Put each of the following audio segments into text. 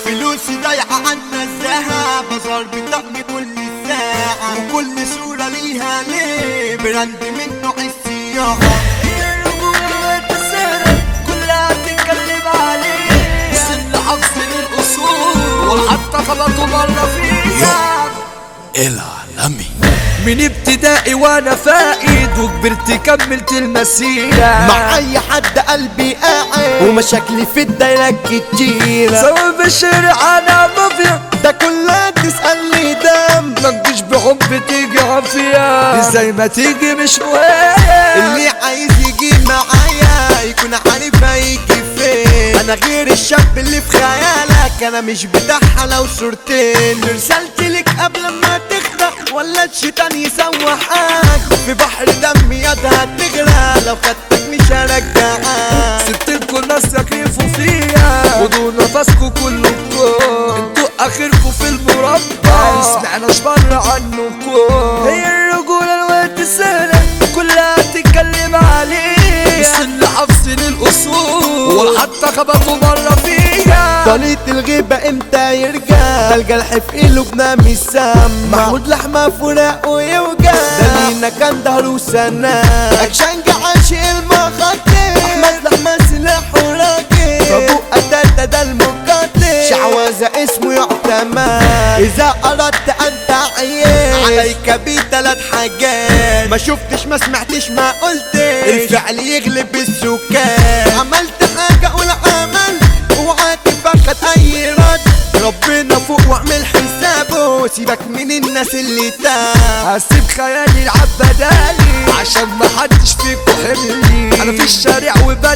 فلوسي ضايعة عنا الذهب بازار بطقم كل ساعة وكل صورة ليها ليه براند منه السياحة الرجولة والتسارة كلها بتتكلم عليه سن حفظ للأصول وحتى خبطوا مرة فيها العالمي من ابتدائي وانا فائد وكبرت كملت المسيرة مع اي حد قلبي قاعد ومشاكلي في الدايرة كتيرة سوا بالشارع انا مافيا ده كلها تسألني دم ما تجيش بحب تيجي عافية زي ما تيجي مش مهم اللي عايز يجي معايا يكون عارف هيجي فين انا غير الشاب اللي في خيالك انا مش بتاعها لو صورتين رسالتي لك قبل ما تخدع ولا الشيطان يسوحك في بحر دم يدها تغرق لو خدتك مش هرجعك سبتلكوا الناس يكيفوا فيها خدوا نفسكوا كلكم انتوا اخركوا في المربع سمعناش بره عنكم هي الرجولة الوقت سهلة كلها تتكلم عليها سن حفظ للاصول ولا حتى خبطوا مرة فيها طريقة الغيبة امتى يرجع الجرح في قلوبنا مش سام محمود لحمة فراق ويوجع ده لينا كان ظهره سنة اكشن عاشق المخاطر احمد لحمة سلاح وراجل ابو قتادة ده المقاتل شعوذة اسمه يعتمد اذا اردت ان تعيش عليك بثلاث حاجات ما شفتش ما سمعتش ما قلتش الفعل يغلب السكان عملت حاجة ولا عمل اوعى تفخد اي رد ربنا فوق واعمل حسابه سيبك من الناس اللي تاب هسيب خيالي يلعب بدالي عشان ما حدش فيكم حملي انا في الشارع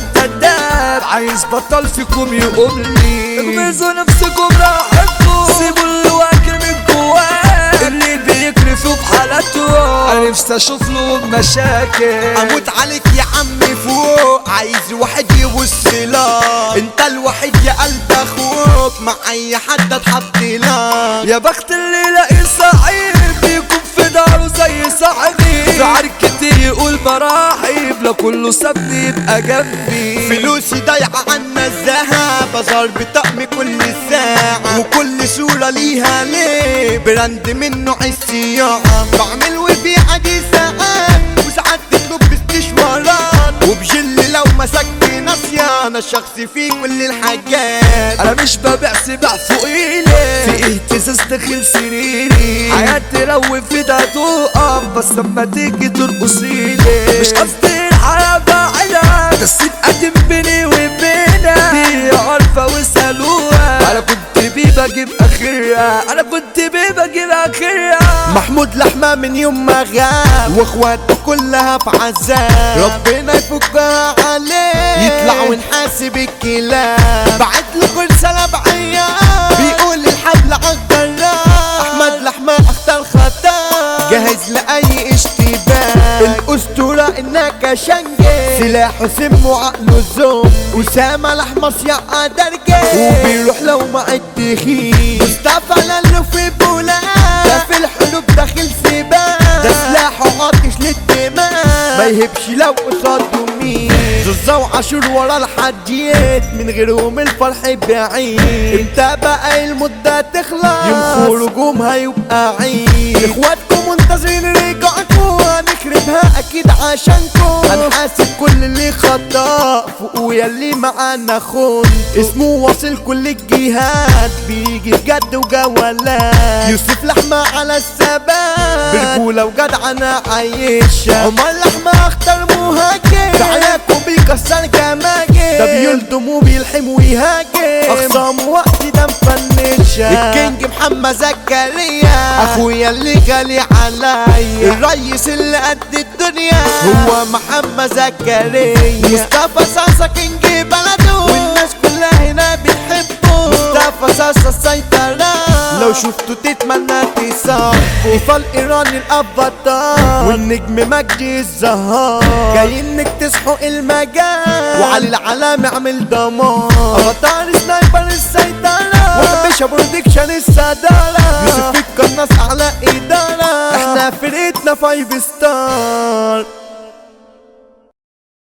وبدداب عايز بطل فيكم يقوم لي اغمزوا نفسكم راحتكم سيبوا اللي واكل من جواه اللي بيكرفوا بحالته انا نفسي اشوف لهم مشاكل اموت عليك يا عمي فوق عايز واحد يبص لك انت الوحيد يا قلب اخوك مع اي حد اتحط لك يا بخت اللي لاقي صعيب بيكون في داره زي صاحبي في عركتي يقول مراحب لا كله سابني يبقى جنبي فلوسي ضايعة عنا الذهب بازار بطقم كل ساعة وكل صورة ليها ليه براند منه السياحة بعمل وبيع دي ساعات وساعات تطلب باستشوارات وبجل لو مسكت ناسية انا الشخص في كل الحاجات انا مش ببيع سباع فوقيلي في اهتزاز داخل سريري حياتي لو في ده تقف بس لما تيجي ترقصيلي مش قصدي الحياة بعيدة ده السيب قديم بيني وبينها دي عارفة واسألوها انا كنت بيه بجيب اخرها انا كنت بيه بجيب اخرها محمود لحمة من يوم ما غاب واخواته كلها في عذاب ربنا يفكها عليه يطلع ونحاسب الكلاب بعت له كل سنة بعيان بيقول الحبل عالجراب احمد لحمة اختار خطا جاهز لأي اشتباه الأسطورة إنك شنجة سلاحه سم وعقله زوم أسامة الأحمص يا درجة وبيروح لو مع التخين مصطفى لالو في بولاد ده في الحروب داخل سباق ده سلاحه عاطش للدماء ما يهبش لو قصاده مين زوزة وعاشور ورا الحديات من غيرهم الفرح بعيد امتى بقى المدة تخلص يوم خروجهم هيبقى عيد اخواتكم منتظرين رجعكم هنخربها اكيد عشانكم هنحاسب كل اللي خطا فوق ويلي معانا خون اسمه واصل كل الجهات بيجي بجد وجولات يوسف لحمة على الثبات برجولة وجدعنة عايشة عمر لحمة اختار مهاجم تعياكم بيكسر جماجم ده بيلدم وبيلحم ويهاجم اخصام وقت ده مفنشة الكينج محمد زكريا اخويا اللي غالي عليا الريس اللي قد الدنيا هو محمد زكريا مصطفى صاصا كينج بلده والناس كلها هنا بتحبه مصطفى صاصا السيطرة لو شفته تتمنى تصاحبه إيفال ايراني الافاتار والنجم مجدي الزهار جايين نكتسحوا المجال وعلي العلام اعمل دمار افاتار سنايبر السيطرة وحبش برودكشن الصدارة يوسف القناص اعلى ادارة احنا فرقتنا فايف ستار